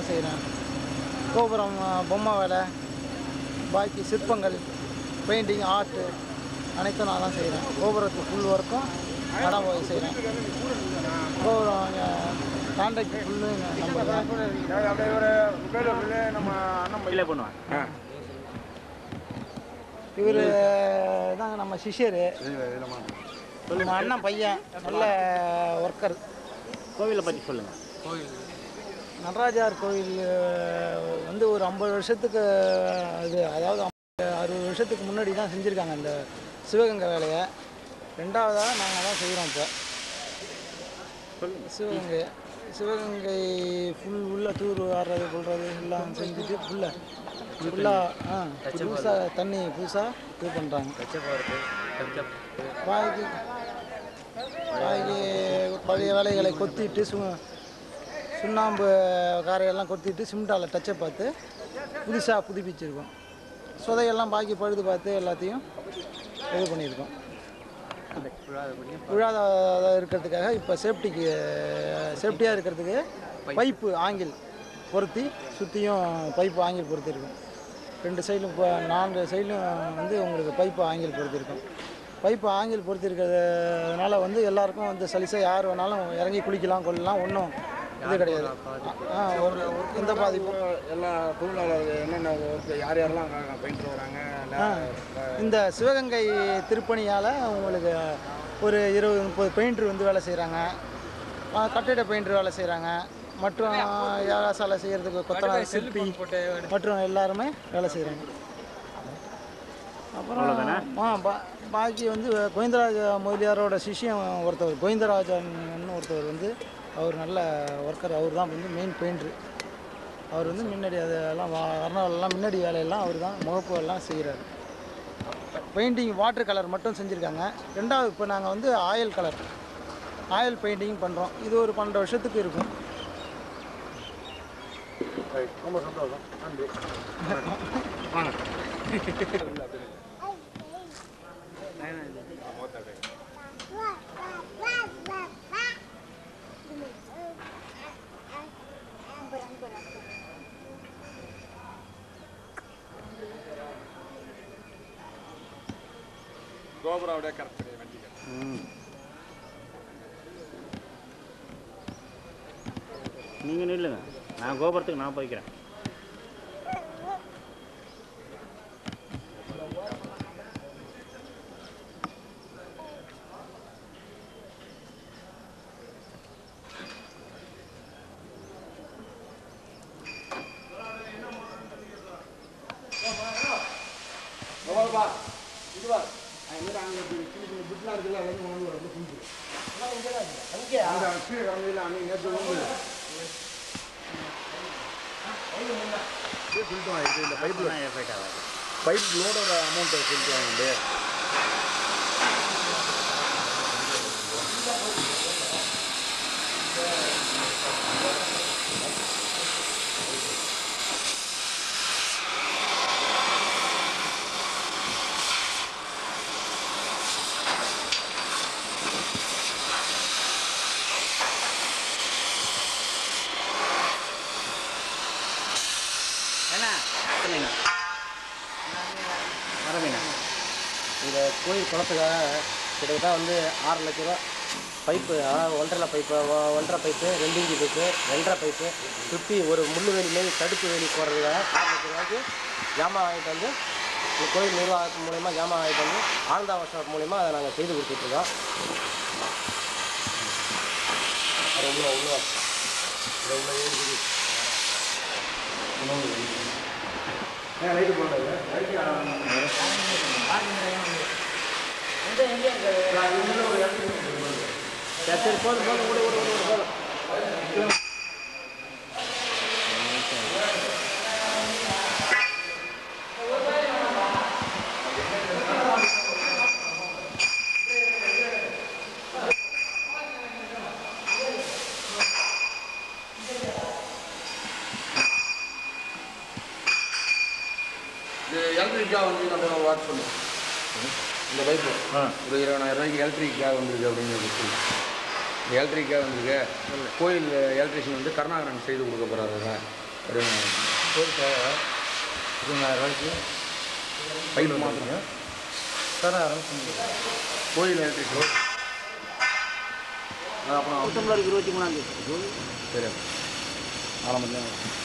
தான் செய்கிறேன் கோபுரம் ஆ, பொம்மை வேலை பாக்கி சிற்பங்கள் பெயிண்டிங் ஆர்ட்டு அனைத்தும் நான் தான் செய்கிறேன் கோபுரத்து ஃபுல் ஒர்க்கும் நான் தான் போய் செய்கிறேன் கோபுரம் கான்ட்ராக்ட் ஃபுல்லு நம்ம தான் இல்லை பண்ணுவாங்க இவர் தாங்க நம்ம சிஷ்யர் நம்ம அண்ணன் பையன் நல்ல ஒர்க்கர் கோவிலை பற்றி சொல்லுங்கள் நடராஜார் கோயில் அஹ், வந்து ஒரு ஐம்பது வருஷத்துக்கு இது அதாவது ஐம்பது, அறுபது வருஷத்துக்கு முன்னாடி தான் செஞ்சுருக்காங்க இந்த சிவகங்கை வேலையை ரெண்டாவதாக நாங்கள் தான் செய்கிறோம் இப்போ சிவகங்கை சிவகங்கை ஃபுல் உள்ள தூர் ஆடுறது கொள்வது எல்லாம் செஞ்சுட்டு ஃபுல்லாக ஃபுல்லாக ஆ புதுசாக தண்ணி புதுசாக இது பண்ணுறாங்க பாய்க்கு பாய்க்கு பழைய வேலைகளை கொத்திட்டு சு சுண்ணாம்பு காரையெல்லாம் கொத்திட்டு சிமெண்டால் டச்சை பார்த்து புதுசாக புதுப்பிச்சிருக்கோம் சொதையெல்லாம் பாக்கி பழுது பார்த்து எல்லாத்தையும் இது பண்ணியிருக்கோம் விழாத இருக்கிறதுக்காக இப்போ சேஃப்டிக்கு சேஃப்டியாக இருக்கிறதுக்கு பைப்பு ஆங்கில் பொருத்தி சுற்றியும் பைப்பு ஆங்கில் பொருத்திருக்கும் ரெண்டு சைடும் இப்போ நான்கு சைடும் வந்து உங்களுக்கு பைப்பு ஆங்கில் பொருத்திருக்கும் பைப்பு ஆங்கில் பொருத்திருக்கிறதுனால வந்து எல்லாருக்கும் வந்து சலிசாக யார் வேணாலும் இறங்கி குளிக்கலாம் கொள்ளலாம் ஒன்றும் இது கிடையாது ஆ ஒரு எந்த பாதிப்பும் எல்லா தொழிலாளர்கள் என்னென்ன ஒர்க் யார் யாரெல்லாம் பெயிண்டர் வராங்க ஆ, இந்த சிவகங்கை திருப்பணியால் உங்களுக்கு ஒரு இருபது முப்பது பெயிண்டர் வந்து வேலை செய்கிறாங்க கட்டிட பெயிண்டர் வேலை செய்கிறாங்க மற்றும் யாகாசாலை செய்கிறதுக்கு கொத்தனார் சிற்பி மற்றும் எல்லாருமே வேலை செய்கிறாங்க அப்புறம் ஆ பா பாக்கி வந்து கோவிந்தராஜ முதலியாரோட சிஷ்யம் ஒருத்தவர் கோவிந்தராஜன் ஒருத்தவர் வந்து அவர் நல்ல ஒர்க்கர் அவர் தான் வந்து மெயின் பெயிண்டர் அவர் வந்து முன்னாடி அதெல்லாம் வர்ணவெல்லாம் முன்னாடி வேலையெல்லாம் அவர் தான் முகப்பு எல்லாம் செய்கிறாரு பெயிண்டிங் வாட்டர் கலர் மட்டும் செஞ்சுருக்காங்க ரெண்டாவது இப்போ நாங்கள் வந்து ஆயில் கலர் ஆயில் பெயிண்டிங் பண்ணுறோம் இது ஒரு பன்னெண்டு வருஷத்துக்கு இருக்கும் ரொம்ப சந்தோஷம் நன்றி கோபுரம் அப்படியே கரெக்ட் வண்டிக்கு நீங்கள் நில்லுங்க நான் கோபுரத்துக்கு நான் போய்க்கிறேன் எவ்வளோப்பா இது வா அது மாதிரி அங்கே சின்ன சின்ன பிட்லாம் இருக்குல்ல எல்லாத்தையும் கொண்டு வந்து வந்து குஞ்சு அந்த கீழே கிடந்ததில்ல அன்னைக்கு நேற்று வந்து சொல்லிட்டு வாங்க இந்த பைப்பில் எஃபெக்ட் ஆகாது பைப் லோடோட அமௌண்ட்டை சொல்லிட்டு வாங்க என்ன சொல்லுங்க வரவீங்க இந்த கோயில் குளத்துக்காக கிட்டத்தட்ட வந்து ஆறு லட்ச ரூபா பைப்பு அதாவது ஒன்றரை பைப்பு ஒ- ஒன்றரை பைப்பு ரெண்டு இன்ச்சு பைப்பு ரெண்டரை பைப்பு சுற்றி ஒரு முள்ளு வேலி மாரி தடுப்பு வேலி போடுறதுக்காக ஆறு லட்ச ரூபாய்க்கு ஜாமான் வாங்கிட்டு வந்து இந்த கோயில் நிர்வாகத்து மூலயமா ஜாமான் வாங்கிட்டு வந்து ஆனந்தா வருஷம் மூலயமா அதை நாங்கள் செய்து கொடுத்துட்ருக்கோம் உள்ள உள்ள லைட்டு போடுறது சரி சரி போதும் போதும் விடு விடு விடு விடு, போதும் இது எலக்ட்ரிக்காக வந்து நம்ம வாட்ச் பண்ணுவோம் இந்த பைப்பு ஒரு இருபதாயிரம் ரூபாய்க்கு எலக்ட்ரிக்காக வந்திருக்கு அப்படின்னு சொல்லி இந்த எலக்ட்ரிக்காக வந்திருக்கு கோயில் எலக்ட்ரிஷியன் வந்து கருணாகரன் செய்து கொடுக்க போகிறாருங்க ஒரு கோயிலுக்காக இருபதாயிரம் ரூபாய்க்கு பைப் மாற்றுங்க தர ஆரம்பிச்சு கோயில் எலக்ட்ரிக் அப்புறம் டிசம்பர் இருபத்தி மூணாம் தேதி சரி ஆரம்பத்தில்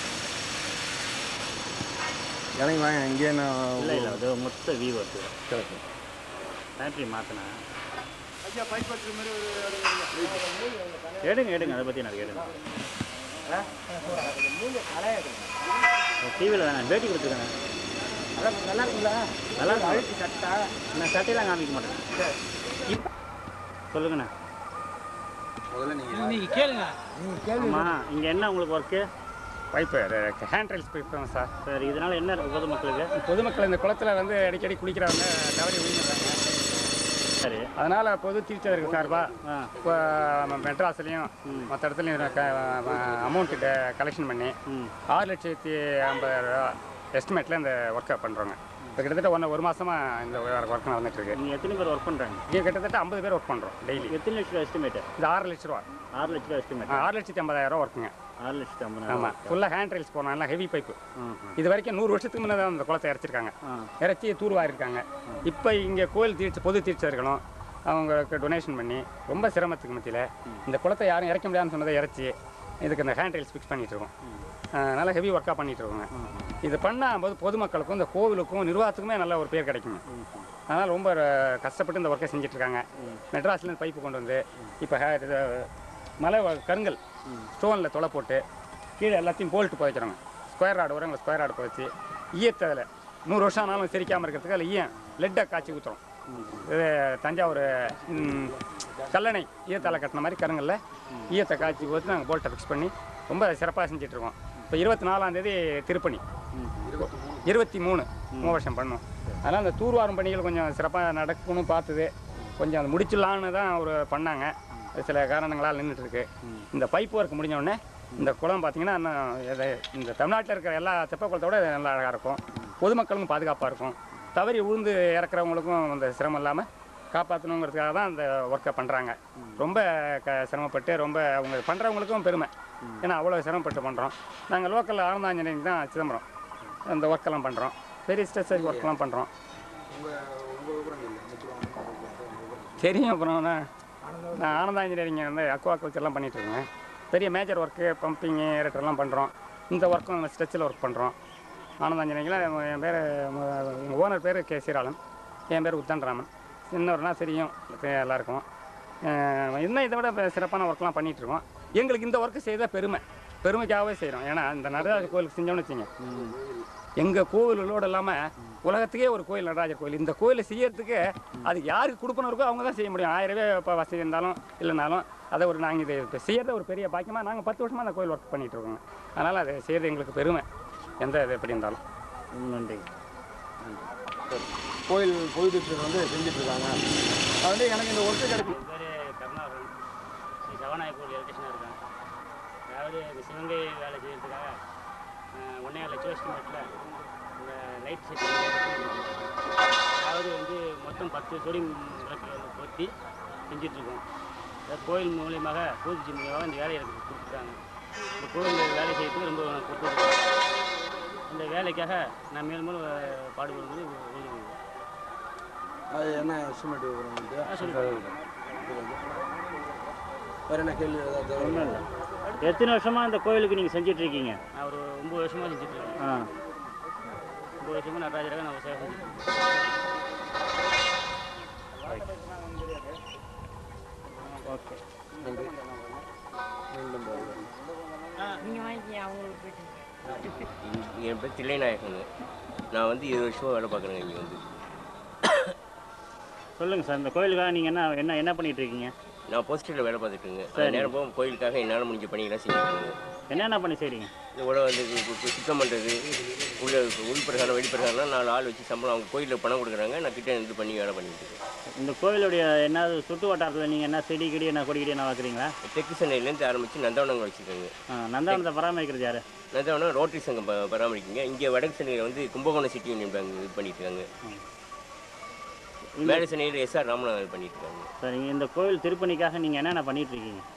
எனக்கு வாங்க இங்கே நான் இல்லை இல்லை அது மொத்த வியூ வருது சரி சரி பேட்டரி மாற்றினேன் எடுங்க எடுங்க அதை பற்றி நான் எடுங்க டிவியில் வேணாம் பேட்டி கொடுத்துருக்காங்க நல்லா இருக்குங்களா நல்லா இருக்கும் சட்டா நான் சட்டையெல்லாம் காமிக்க மாட்டேன் இப்போ சொல்லுங்கண்ணா முதல்ல நீங்கள் நீங்கள் கேளுங்க ஆமாம் இங்கே என்ன உங்களுக்கு work pipe hand rails pipe தான் சார் சரி இதனால் என்ன இருக்கு பொதுமக்களுக்கு பொதுமக்கள் இந்த குளத்துல வந்து அடிக்கடி குளிக்கிறவங்க தவறி விழுந்துடுறாங்க சரி அதனால் பொது தீர்ச்சதற்கு சார்பாக ஆ இப்போ நம்ம மெட்ராஸ்லேயும் மற்ற இடத்துலையும் அமௌண்ட்டு கலெக்ஷன் பண்ணி ம் ஆறு லட்சத்தி ஐம்பதாயிரம் ரூபா எஸ்டிமேட்டில் இந்த ஒர்க்கை பண்ணுறோங்க இப்போ கிட்டத்தட்ட ஒன்று ஒரு மாதமாக இந்த ஒர்க் நடந்துட்டுருக்கு நீங்கள் எத்தனை பேர் ஒர்க் பண்ணுறாங்க இங்கே கிட்டத்தட்ட ஐம்பது பேர் ஒர்க் பண்ணுறோம் டெய்லி எத்தனை லட்ச ரூபா எஸ்டிமேட்டு இது ஆறு லட்ச ரூபா ஆறு லட்ச ரூபா எஸ்டிமேட் ஆ, ஆறு லட்சத்தி ஐம்பதாயிரம் ரூபா ஒர்க்குங்க ஆறு லட்சத்தி ஐம்பதாயிரம் ஆமாம் ஃபுல்லாக ஹேண்ட் ரைல்ஸ் போனோம் எல்லாம் ஹெவி பைப்பு ம் இது வரைக்கும் நூறு வருஷத்துக்கு முன்னே தான் இந்த குளத்தை இறச்சிருக்காங்க ஆ இறச்சி தூர்வாரிருக்காங்க இப்போ இங்கே கோயில் தீர்ச்சி பொது தீர்ச்சர்களும் அவங்களுக்கு டொனேஷன் பண்ணி ரொம்ப சிரமத்துக்கு மத்தியில் இந்த குளத்தை யாரும் இறக்க முடியாதுன்னு சொன்னதை இறச்சி இதுக்கு இந்த ஹேண்ட் ரைல்ஸ் ஃபிக்ஸ் பண்ணிட்டு இருக்கோம் அஹ் நல்லா ஹெவி ஒர்க்காக பண்ணிட்டு இருக்கோங்க இது பண்ணால் போது பொதுமக்களுக்கும் இந்த கோவிலுக்கும் நிர்வாகத்துக்குமே நல்ல ஒரு பேர் கிடைக்குங்க அதனால் ரொம்ப அஹ், கஷ்டப்பட்டு இந்த ஒர்க்கை செஞ்சுட்டு இருக்காங்க மெட்ராஸ்லேருந்து பைப்பு கொண்டு வந்து இப்போ மலை வ- கருங்கல் ஸ்டோனில் தொலை போட்டு கீழே எல்லாத்தையும் போல்ட்டு புதைக்கிறோங்க ஸ்கொயர் ராடு வரும் ஸ்கொயர் ராடு புதைச்சி ஈயத்தை அதில் நூறு வருஷம் ஆனாலும் சிரிக்காமல் இருக்கிறதுக்கு அதில் ஈயம் லெட்டை காய்ச்சி ஊற்றுறோம் இது தஞ்சாவூர் ம், கல்லணை ஈயத்தால் கட்டின மாதிரி கருங்கல்ல ஈயத்தை காய்ச்சி ஊற்றி நாங்கள் போல்ட்டை ஃபிக்ஸ் பண்ணி ரொம்ப சிறப்பாக செஞ்சுட்டு இருக்கோம் இப்போ இருபத்தி நாலாந்தேதி திருப்பணி இருபத்தி மூணு வருஷம் பண்ணோம் அதனால் அந்த தூர்வாரும் பணிகள் கொஞ்சம் சிறப்பாக நடக்கணும்னு பார்த்தது கொஞ்சம் அதை முடிச்சிடலான்னு தான் ஒரு பண்ணாங்க அது சில காரணங்களால் நின்றுட்டு இருக்கு இந்த பைப் ஒர்க் முடிஞ்ச உடனே இந்த குளம் பார்த்தீங்கன்னா இன்னும் இது இந்த தமிழ்நாட்டில் இருக்கிற எல்லா தெப்ப குளத்தோட இது நல்லா அழகாக இருக்கும் பொதுமக்களுக்கும் பாதுகாப்பாக இருக்கும் தவறி உழுந்து இறக்குறவங்களுக்கும் அந்த சிரமம் இல்லாமல் காப்பாற்றணுங்கிறதுக்காக தான் இந்த ஒர்க்கை பண்ணுறாங்க ரொம்ப க சிரமப்பட்டு ரொம்ப அவங்க பண்ணுறவங்களுக்கும் பெருமை ஏன்னா அவ்வளோ சிரமப்பட்டு பண்ணுறோம் நாங்கள் லோக்கல் ஆனந்தாஞ்சனிங் தான் சிதம்பரம் அந்த ஒர்க்கெல்லாம் பண்ணுறோம் பெரிய ஸ்ட்ரெஸ் ஒர்க்கெல்லாம் பண்ணுறோம் தெரியும் அப்புறம் நான் நான் ஆனந்தா இன்ஜினியரிங் வந்து அக்வா கல்ச்சர்லாம் பண்ணிட்டு இருக்கேன் பெரிய மேஜர் ஒர்க்கு பம்பிங்கு எரட்டர்லாம் பண்ணுறோம் இந்த ஒர்க்கும் ஸ்ட்ரெச்சில் ஒர்க் பண்ணுறோம் ஆனந்தா இன்ஜினியரிங்கில் என் பேர் எங்கள் ஓனர் பேர் கே சீராளன் என் பேர் உத்தன்ராமன் இன்னொருனா தெரியும் தெ- எல்லாருக்கும் அஹ் இன்னும் இதை விட இப்ப சிறப்பான ஒர்க்லாம் பண்ணிட்டு இருக்கோம் எங்களுக்கு இந்த ஒர்க்கு செய்த பெருமை பெருமைக்காகவே செய்கிறோம் ஏன்னா இந்த நடராஜர் கோயிலுக்கு செஞ்சோம்னு வச்சுங்க எங்கள் கோவிலோடு இல்லாமல் உலகத்துக்கே ஒரு கோயில் நடராஜர் கோயில் இந்த கோயிலை செய்யறதுக்கு அதுக்கு யாருக்கு கொடுப்பணும் இருக்கோ அவங்க தான் செய்ய முடியும் ஆயிரம் ரூபாய் இப்போ வசதி இருந்தாலும் இல்லைனாலும் அதை ஒரு நாங்கள் இது இப்போ செய்யறத ஒரு பெரிய பாக்கியமாக நாங்கள் பத்து வருஷமாக அந்த கோயில் ஒர்க் பண்ணிட்டு இருக்கோங்க அதனால் அது செய்கிறது எங்களுக்கு பெருமை எந்த இது எப்படி இருந்தாலும் நன்றி கோயில் பொது திட்டம் வந்து செஞ்சுட்டு இருக்காங்க அது வந்து எனக்கு இந்த ஒர்க்கு கிடைக்கும் என் பேர் கருணாகரன் ஸ்ரீ சபாநாயகர் எலக்ட்ரிஷனாக இருக்கேன் அதாவது இந்த சிவகங்கை வேலை செய்யறதுக்காக அஹ், ஒன்றே லட்சம் எஸ்டிமேட்டில் இந்த லைட் செட் அதாவது வந்து மொத்தம் பத்து சோடியம் விளக்கு பொருத்தி செஞ்சிட்ருக்கோம் அதாவது கோயில் மூலியமாக பூஜை மூலியமாக இந்த வேலையை எனக்கு கொடுத்துருக்காங்க இந்த கோயில் வேலை செய்யறதுக்கு ரொம்ப கொடுத்துருக்காங்க இந்த வேலைக்காக நான் மேலும் மேலும் பாடுபடுவது உறுதி கொள்கிறேன். அது என்ன எஸ்டிமேட் வரும் உங்களுக்கு ஆ, சொல்லுங்க. வேறு என்ன கேள்வி ஏதாவது ஒன்றும் இல்லை எத்தனை வருஷமாக இந்த கோயிலுக்கு நீங்கள் செஞ்சுட்டு இருக்கீங்க நான் ஒரு ஒம்பது வருஷமாக செஞ்சுட்டு இருக்கேன் ஆ ஒம்பது வருஷமாக நடராஜராக நான் சேவை செஞ்சுட்டு இருக்கேன் ஓகே நன்றி மீண்டும் பாருங்கள். என் பேர் தில்லைநாயகங்க நான் வந்து இருபது வருஷமாக வேலை பார்க்குறேங்க இங்கே வந்து சொல்லுங்கள் சார் இந்த கோயிலுக்காக நீங்கள் என்ன என்ன என்ன பண்ணிட்டு இருக்கீங்க நான் போஸ்டரில் வேலை பார்த்துட்டுருங்க அந்த நேரம் போக கோயிலுக்காக என்னால் முடிஞ்ச பணியெல்லாம் செஞ்சுருக்கேங்க என்னென்ன பண்ணி செய்கிறீங்க இதோட வந்து கு- கு- கு- சுத்தம் பண்ணுறது உள்ள உள்பிரகாரம் வெளிப்பிரகாரம்லாம் நாலு ஆள் வச்சு சம்பளம் அவங்க கோயிலில் பணம் கொடுக்குறாங்க நான் கிட்ட இருந்து பண்ணி வேலை பண்ணிட்டு இருக்கேன் இந்த கோயிலுடைய என்ன சுற்று வட்டாரத்தில் நீங்கள் என்ன செடி கிடி என்ன கொடி கிடி என்ன வளர்க்குறீங்களா தெற்கு சென்னையிலேருந்து ஆரம்பித்து நந்தவனங்கள் வச்சுருக்காங்க நந்தாவனத்தை பராமரிக்கிறது யார் நந்தவனம் ரோட்டரி சங்கம் ப- பராமரிக்குங்க இங்கே வடக்கு சென்னையில் வந்து கும்பகோணம் சிட்டி யூனியன் பேங்க் இது பண்ணிட்டு இருக்காங்க மேலே சென்னையில் எஸ்ஆர் ராமநாதன் பண்ணிட்டு இருக்காங்க சரி இந்த கோயில் திருப்பணிக்காக நீங்கள் என்னென்ன பண்ணிட்டு இருக்கீங்க